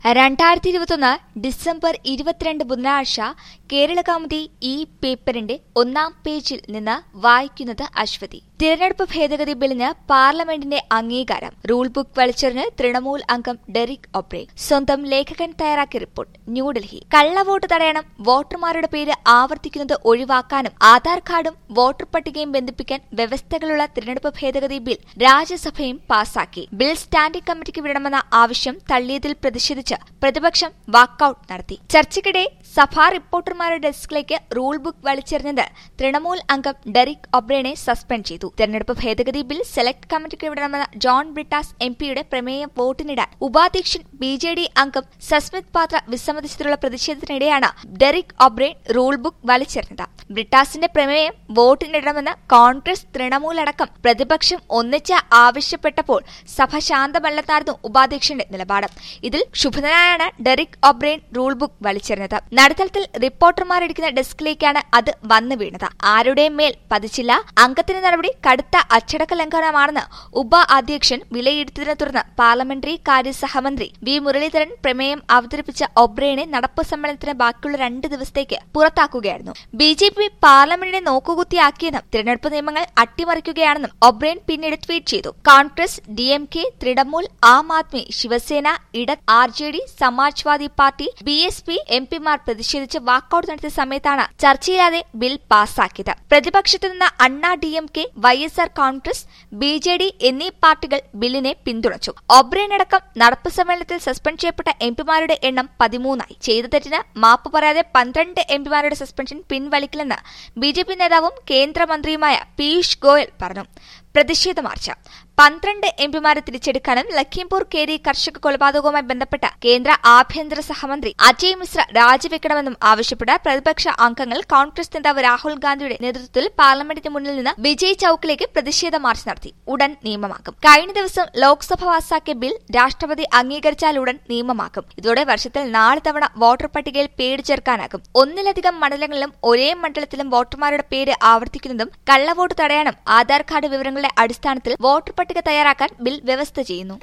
രണ്ടായിരത്തി ഇരുപത്തൊന്ന് ഡിസംബർ ഇരുപത്തിരണ്ട് ബുധനാഴ്ച കേരളകൗമുദി ഈ പേപ്പറിന്റെ ഒന്നാം പേജിൽ നിന്ന് വായിക്കുന്നത് അശ്വതി തിരഞ്ഞെടുപ്പ് ഭേദഗതി ബില്ലിന് പാർലമെന്റിന്റെ അംഗീകാരം റൂൾ ബുക്ക് വലിച്ചെറിഞ്ഞ് തൃണമൂൽ അംഗം ഡെറിക് ഒബ്രെ സ്വന്തം ലേഖകൻ തയ്യാറാക്കിയ റിപ്പോർട്ട് ന്യൂഡൽഹി കള്ളവോട്ട് തടയണം വോട്ടർമാരുടെ പേര് ആവർത്തിക്കുന്നത് ഒഴിവാക്കാനും ആധാർ കാർഡും വോട്ടർ പട്ടികയും ബന്ധിപ്പിക്കാൻ വ്യവസ്ഥകളുള്ള തിരഞ്ഞെടുപ്പ് ഭേദഗതി ബിൽ രാജ്യസഭയും പാസാക്കി ബിൽ സ്റ്റാൻഡിംഗ് കമ്മിറ്റിക്ക് വിടണമെന്ന ആവശ്യം തള്ളിയതിൽ പ്രതിഷേധിച്ച് പ്രതിപക്ഷം വാക്കൌട്ട് നടത്തി ചർച്ചയ്ക്കിടെ സഭാ റിപ്പോർട്ടർമാരുടെ ഡെസ്കിലേക്ക് റൂൾ ബുക്ക് വലിച്ചെറിഞ്ഞത് തൃണമൂൽ അംഗം ഡെറിക് ഒബ്രേനെ സസ്പെൻഡ് ചെയ്തു തെരഞ്ഞെടുപ്പ് ഭേദഗതി ബിൽ സെലക്ട് കമ്മിറ്റിക്ക് വിടണമെന്ന ജോൺ ബ്രിട്ടാസ് എം പിയുടെ പ്രമേയം വോട്ടിനിടാൻ ഉപാധ്യക്ഷൻ ബി ജെ ഡി അംഗം സസ്മിത് പാത്ര വിസമ്മതിച്ചതിലുള്ള പ്രതിഷേധത്തിനിടെയാണ് ഡെറിക് ഒബ്രേൻ റൂൾ ബുക്ക് വലിച്ചെറിഞ്ഞത് ബ്രിട്ടാസിന്റെ പ്രമേയം വോട്ടിനിടണമെന്ന് കോൺഗ്രസ് തൃണമൂൽ അടക്കം പ്രതിപക്ഷം ഒന്നിച്ച് ആവശ്യപ്പെട്ടപ്പോൾ സഭ ശാന്തമല്ലെന്നായിരുന്നു ഉപാധ്യക്ഷന്റെ നിലപാട് ഇതിൽ ക്ഷുഭിതനായാണ് ഡെറിക് ഒബ്രെയിൻ റൂൾ ബുക്ക് വലിച്ചെറിഞ്ഞത് നടുത്തളത്തിൽ റിപ്പോർട്ടർമാരിരിക്കുന്ന ഡെസ്കിലേക്കാണ് അത് വന്നു വീണത് ആരുടെയും മേൽ പതിച്ചില്ല അംഗത്തിന്റെ നടപടി കടുത്ത അച്ചടക്ക ലംഘനമാണെന്ന് ഉപ അധ്യക്ഷൻ വിലയിരുത്തിയതിനെ തുടർന്ന് പാർലമെന്ററി കാര്യ സഹമന്ത്രി വി മുരളീധരൻ പ്രമേയം അവതരിപ്പിച്ച ഒബ്രെയിനെ നടപ്പ് സമ്മേളനത്തിന് ബാക്കിയുള്ള രണ്ട് ദിവസത്തേക്ക് പുറത്താക്കുകയായിരുന്നു ബി ജെ പി പാർലമെന്റിനെ നോക്കുകുത്തിയാക്കിയെന്നും തിരഞ്ഞെടുപ്പ് നിയമങ്ങൾ അട്ടിമറിക്കുകയാണെന്നും ഒബ്രെയിൻ പിന്നീട് ട്വീറ്റ് ചെയ്തു Congress D M K Trinamool Aam Aadmi Shiv Sena ഇടത് R J D Samajwadi party B S P M പിമാർ പ്രതിഷേധിച്ച് വാക്കൌട്ട് നടത്തിയ സമയത്താണ് ചർച്ചയില്ലാതെ ബിൽ പാസാക്കിയത് പ്രതിപക്ഷത്തു നിന്ന് Anna D M K Y S R Congress B J D എന്നീ പാർട്ടികൾ ബില്ലിനെ പിന്തുണച്ചു ഒബ്രെയിൻ അടക്കം നടപ്പ് സമ്മേളനത്തിൽ സസ്പെൻഡ് ചെയ്യപ്പെട്ട എം പിമാരുടെ എണ്ണം പതിമൂന്നായി ചെയ്ത തെറ്റിന് മാപ്പ് പറയാതെ പന്ത്രണ്ട് എം പിമാരുടെ സസ്പെൻഷൻ പിൻവലിക്കില്ലെന്ന് ബി ജെ പി നേതാവും കേന്ദ്രമന്ത്രിയുമായ പീയൂഷ് ഗോയൽ പറഞ്ഞു പ്രതിഷേധ മാർച്ച് പന്ത്രണ്ട് എംപിമാരെ തിരിച്ചെടുക്കാനും ലഖീംപൂർ കേരി കർഷക കൊലപാതകവുമായി ബന്ധപ്പെട്ട കേന്ദ്ര ആഭ്യന്തര സഹമന്ത്രി അജയ് മിശ്ര രാജിവെക്കണമെന്നും ആവശ്യപ്പെട്ട് പ്രതിപക്ഷ അംഗങ്ങൾ കോൺഗ്രസ് നേതാവ് രാഹുൽ ഗാന്ധിയുടെ നേതൃത്വത്തിൽ പാർലമെന്റിന് മുന്നിൽ നിന്ന് വിജയ് ചൌക്കിലേക്ക് പ്രതിഷേധ മാർച്ച് നടത്തി ഉടൻ നിയമമാക്കും കഴിഞ്ഞ ദിവസം ലോക്സഭ പാസാക്കിയ ബിൽ രാഷ്ട്രപതി അംഗീകരിച്ചാൽ ഉടൻ നിയമമാക്കും ഇതോടെ വർഷത്തിൽ നാല് തവണ വോട്ടർ പട്ടികയിൽ പേര് ചേർക്കാനാകും ഒന്നിലധികം മണ്ഡലങ്ങളിലും ഒരേ മണ്ഡലത്തിലും വോട്ടർമാരുടെ പേര് ആവർത്തിക്കുന്നതും കള്ളവോട്ട് തടയാനും ആധാർ കാർഡ് വിവരങ്ങളുടെ അടിസ്ഥാനത്തിൽ വോട്ടർ പട്ടിക തയ്യാറാക്കാൻ ബിൽ വ്യവസ്ഥ ചെയ്യുന്നു